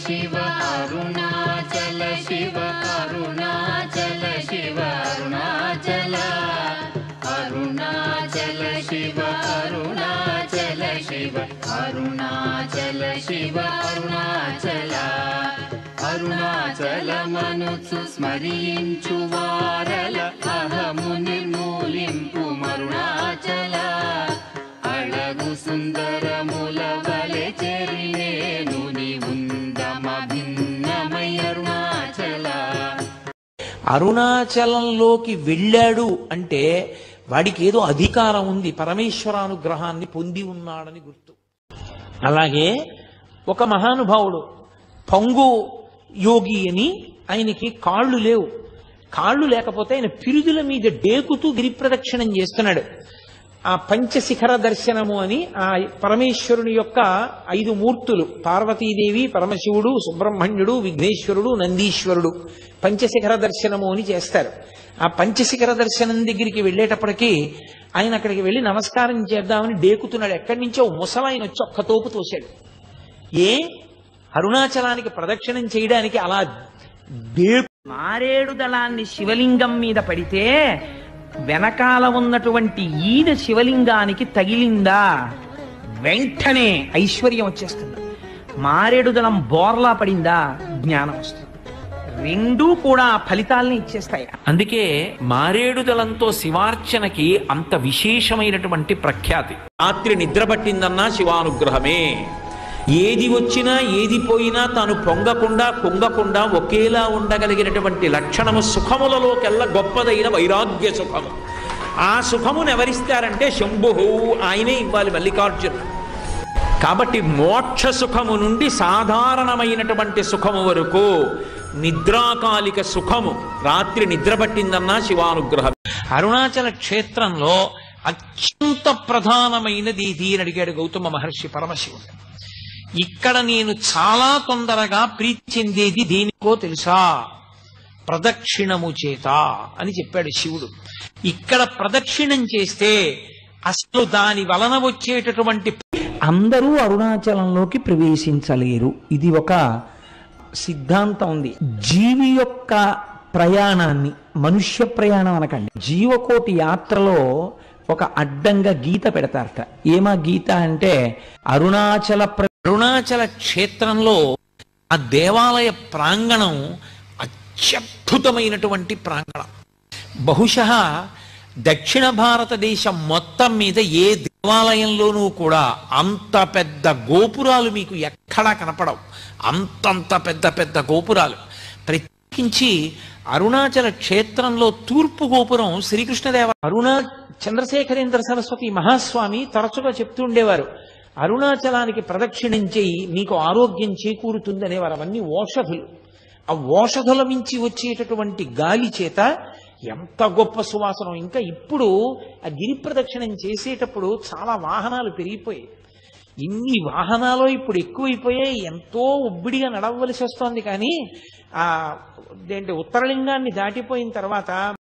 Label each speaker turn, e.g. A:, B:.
A: శివ అరుణాచల శివ అరుణాచల శివ అరుణాచల అరుణాచల శివ అరుణాచల శివ అరుణాచల శివ అరుణాచల అరుణాచలమనుచు స్మరించు వారల అహము నిర్మూలింపు మరుణాచల అళగు సుందరముల వలె చెరినేను ఉందమ భిన్నమై అరుణాచల
B: అరుణాచలంలోకి వెళ్ళాడు అంటే వాడికి ఏదో అధికారం ఉంది పరమేశ్వరానుగ్రహాన్ని పొంది ఉన్నాడని గుర్తు అలాగే ఒక మహానుభావుడు పంగు యోగి అని ఆయనకి కాళ్ళు లేవు కాళ్ళు లేకపోతే ఆయన పిరుదుల మీద డేకుతూ గిరి ప్రదక్షిణం చేస్తున్నాడు ఆ పంచశిఖర దర్శనము అని ఆ పరమేశ్వరుని యొక్క ఐదు మూర్తులు పార్వతీదేవి పరమశివుడు సుబ్రహ్మణ్యుడు విఘ్నేశ్వరుడు నందీశ్వరుడు పంచశిఖర దర్శనము అని చేస్తారు ఆ పంచశిఖర దర్శనం దగ్గరికి వెళ్ళేటప్పటికీ ఆయన అక్కడికి వెళ్ళి నమస్కారం చేద్దామని డేకుతున్నాడు ఎక్కడి నుంచో ముసలాయన వచ్చి ఒక్క తోపు తోశాడు ఏ అరుణాచలానికి ప్రదక్షిణం చేయడానికి అలా డే మారేడు దళాన్ని శివలింగం మీద పడితే వెనకాల ఉన్నటువంటి ఈన శివలింగానికి తగిలిందా వెంటనే ఐశ్వర్యం వచ్చేస్తుంది మారేడు దళం బోర్లా పడిందా జ్ఞానం వస్తుంది రెండూ కూడా ఆ ఫలితాలని ఇచ్చేస్తాయి అందుకే మారేడు దళంతో శివార్చనకి అంత విశేషమైనటువంటి ప్రఖ్యాతి రాత్రి నిద్ర పట్టిందన్నా శివానుగ్రహమే ఏది వచ్చినా ఏది పోయినా తాను పొంగకుండా కుంగకుండా ఒకేలా ఉండగలిగినటువంటి లక్షణము సుఖములలోకెల్లా గొప్పదైన వైరాగ్య సుఖము ఆ సుఖమును ఎవరిస్తారంటే శంభు ఆయనే ఇవ్వాలి మల్లికార్జునుడు కాబట్టి మోక్ష సుఖము నుండి సాధారణమైనటువంటి సుఖము వరకు నిద్రాకాలిక సుఖము రాత్రి నిద్ర పట్టిందన్నా శివానుగ్రహం అరుణాచల క్షేత్రంలో అత్యంత ప్రధానమైనది ఇది అని అడిగాడు గౌతమ మహర్షి పరమశివుడు ఇక్కడ నేను చాలా తొందరగా ప్రీతి చెందేది దేనికో తెలుసా ప్రదక్షిణము చేత అని చెప్పాడు శివుడు ఇక్కడ ప్రదక్షిణం చేస్తే అసలు దాని వలన వచ్చేటటువంటి అందరూ అరుణాచలంలోకి ప్రవేశించలేరు ఇది ఒక సిద్ధాంతం ఉంది జీవి యొక్క ప్రయాణాన్ని మనుష్య ప్రయాణం అనకండి జీవకోటి యాత్రలో ఒక అడ్డంగా గీత పెడతారట ఏమా గీత అంటే అరుణాచల ప్ర- అరుణాచల క్షేత్రంలో ఆ దేవాలయ ప్రాంగణం అత్యద్భుతమైనటువంటి ప్రాంగణం బహుశः దక్షిణ భారతదేశం మొత్తం మీద ఏ దేవాలయంలోనూ కూడా అంత పెద్ద గోపురాలు మీకు ఎక్కడా కనపడవు అంతంత పెద్ద పెద్ద గోపురాలు ప్రత్యేకించి అరుణాచల క్షేత్రంలో తూర్పు గోపురం శ్రీకృష్ణదేవ అరుణా చంద్రశేఖరేంద్ర సరస్వతి మహాస్వామి తరచుగా చెప్తూ ఉండేవారు అరుణాచలానికి ప్రదక్షిణం చేయి నీకు ఆరోగ్యం చేకూరుతుందనేవారు అవన్నీ ఓషధులు ఆ ఓషధుల మించి వచ్చేటటువంటి గాలి చేత ఎంత గొప్ప సువాసనం ఇంకా ఇప్పుడు ఆ గిరి ప్రదక్షిణం చేసేటప్పుడు చాలా వాహనాలు పెరిగిపోయాయి ఇన్ని వాహనాలు ఇప్పుడు ఎక్కువైపోయాయి ఎంతో ఉబ్బిడిగా నడవలసి వస్తోంది కానీ ఆ ఏంటి ఉత్తరలింగాన్ని దాటిపోయిన తర్వాత